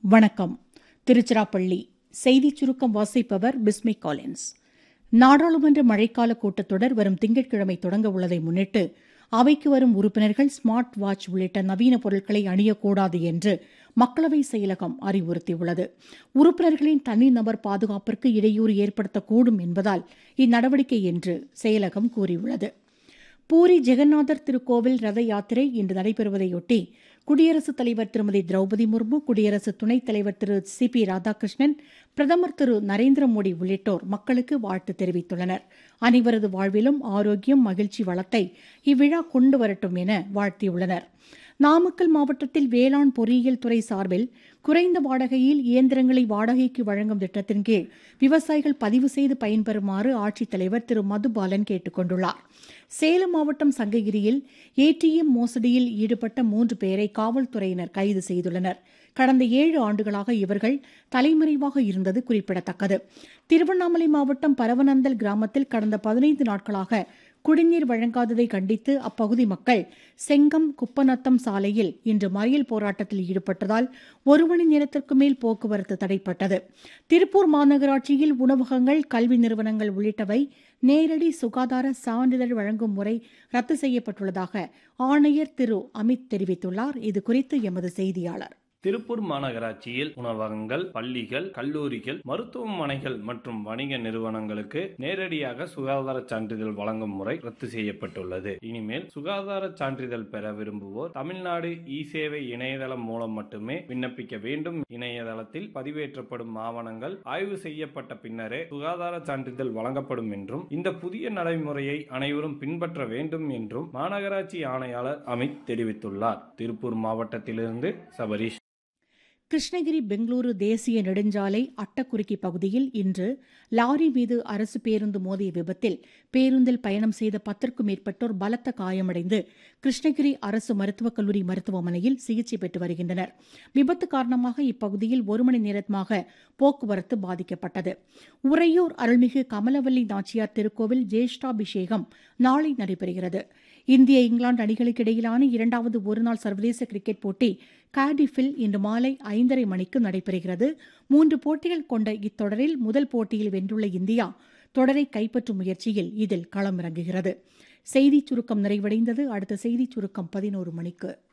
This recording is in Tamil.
வணக்கம் திருச்சிராப்பள்ளி செய்திச் சுருக்கம் வாசிப்பவர் பிஸ்மி காலின்ஸ் நாடாளுமன்ற மழைக்கால கூட்டத்தொடர் வரும் திங்கட்கிழமை தொடங்க உள்ளதை முன்னிட்டு அவைக்கு வரும் உறுப்பினர்கள் ஸ்மார்ட் வாட்ச் உள்ளிட்ட நவீன பொருட்களை அணியக்கூடாது என்று மக்களவை செயலகம் அறிவுறுத்தியுள்ளது உறுப்பினர்களின் தனிநபர் பாதுகாப்பிற்கு இடையூறு ஏற்படுத்தக்கூடும் என்பதால் இந்நடவடிக்கை என்று செயலகம் கூறியுள்ளது பூரி ஜெகநாதர் திருக்கோவில் ரத யாத்திரை இன்று நடைபெறுவதையொட்டி குடியரசுத் தலைவர் திருமதி திரௌபதி முர்மு குடியரசு துணைத் தலைவர் திரு சி பி ராதாகிருஷ்ணன் பிரதமர் திரு நரேந்திர மோடி உள்ளிட்டோர் மக்களுக்கு வாழ்த்து தெரிவித்துள்ளனர் அனைவரது வாழ்விலும் ஆரோக்கியம் மகிழ்ச்சி வளத்தை இவ்விழா கொண்டு வரட்டும் என வாழ்த்தியுள்ளனர் நாமக்கல் மாவட்டத்தில் வேளாண் பொறியியல் துறை சார்பில் குறைந்த வாடகையில் இயந்திரங்களை வாடகைக்கு வழங்கும் திட்டத்தின் கீழ் விவசாயிகள் பதிவு செய்து பயன்பெறுமாறு ஆட்சித்தலைவர் திரு மதுபாலன் கேட்டுக் கொண்டுள்ளார் சேலம் மாவட்டம் சங்ககிரியில் ஏடிஎம் மோசடியில் ஈடுபட்ட மூன்று பேரை காவல்துறையினர் கைது செய்துள்ளனர் கடந்த ஏழு ஆண்டுகளாக இவர்கள் தலைமறைவாக இருந்தது குறிப்பிடத்தக்கது திருவண்ணாமலை மாவட்டம் பரவனந்தல் கிராமத்தில் கடந்த பதினைந்து நாட்களாக குடிநீர் வழங்காததை கண்டித்து அப்பகுதி மக்கள் செங்கம் குப்பநத்தம் சாலையில் இன்று மறியல் போராட்டத்தில் ஈடுபட்டதால் ஒரு மணி நேரத்திற்கு மேல் போக்குவரத்து தடைப்பட்டது திருப்பூர் மாநகராட்சியில் உணவகங்கள் கல்வி நிறுவனங்கள் உள்ளிட்டவை நேரடி சுகாதார சான்றிதழ் வழங்கும் முறை ரத்து செய்யப்பட்டுள்ளதாக ஆணையர் திரு அமித் தெரிவித்துள்ளார் இதுகுறித்து எமது செய்தியாளர் திருப்பூர் மாநகராட்சியில் உணவகங்கள் பள்ளிகள் கல்லூரிகள் மருத்துவமனைகள் மற்றும் வணிக நிறுவனங்களுக்கு நேரடியாக சுகாதார சான்றிதழ் வழங்கும் முறை ரத்து செய்யப்பட்டுள்ளது இனிமேல் சுகாதார சான்றிதழ் பெற விரும்புவோர் தமிழ்நாடு இ சேவை இணையதளம் மூலம் மட்டுமே விண்ணப்பிக்க வேண்டும் இணையதளத்தில் பதிவேற்றப்படும் ஆவணங்கள் ஆய்வு செய்யப்பட்ட பின்னரே சுகாதார சான்றிதழ் வழங்கப்படும் என்றும் இந்த புதிய நடைமுறையை அனைவரும் பின்பற்ற வேண்டும் என்றும் மாநகராட்சி ஆணையாளர் அமித் தெரிவித்துள்ளார் திருப்பூர் மாவட்டத்திலிருந்து சபரீஷ் கிருஷ்ணகிரி பெங்களூரு தேசிய நெடுஞ்சாலை அட்டக்குறுக்கி பகுதியில் இன்று லாரி மீது அரசு பேருந்து மோதிய விபத்தில் பேருந்தில் பயணம் செய்த பத்திற்கும் மேற்பட்டோர் பலத்த காயமடைந்து கிருஷ்ணகிரி அரசு மருத்துவக் கல்லூரி மருத்துவமனையில் சிகிச்சை பெற்று வருகின்றனர் விபத்து காரணமாக இப்பகுதியில் ஒரு மணி நேரமாக போக்குவரத்து பாதிக்கப்பட்டது உறையூர் அருள்மிகு கமலவல்லி நாச்சியார் திருக்கோவில் ஜேஷ்டாபிஷேகம் நாளை நடைபெறுகிறது இந்திய இங்கிலாந்து அணிகளுக்கு இடையிலான இரண்டாவது ஒருநாள் சர்வதேச கிரிக்கெட் போட்டி கார்டிஃபில் இன்று மாலை ஐந்தரை மணிக்கு நடைபெறுகிறது மூன்று போட்டிகள் கொண்ட இத்தொடரில் முதல் போட்டியில் வென்றுள்ள இந்தியா தொடரை கைப்பற்றும் முயற்சியில் இதில் களமிறங்குகிறது செய்திச் சுருக்கம் நிறைவடைந்தது அடுத்த செய்திச் சுருக்கம் பதினோரு மணிக்கு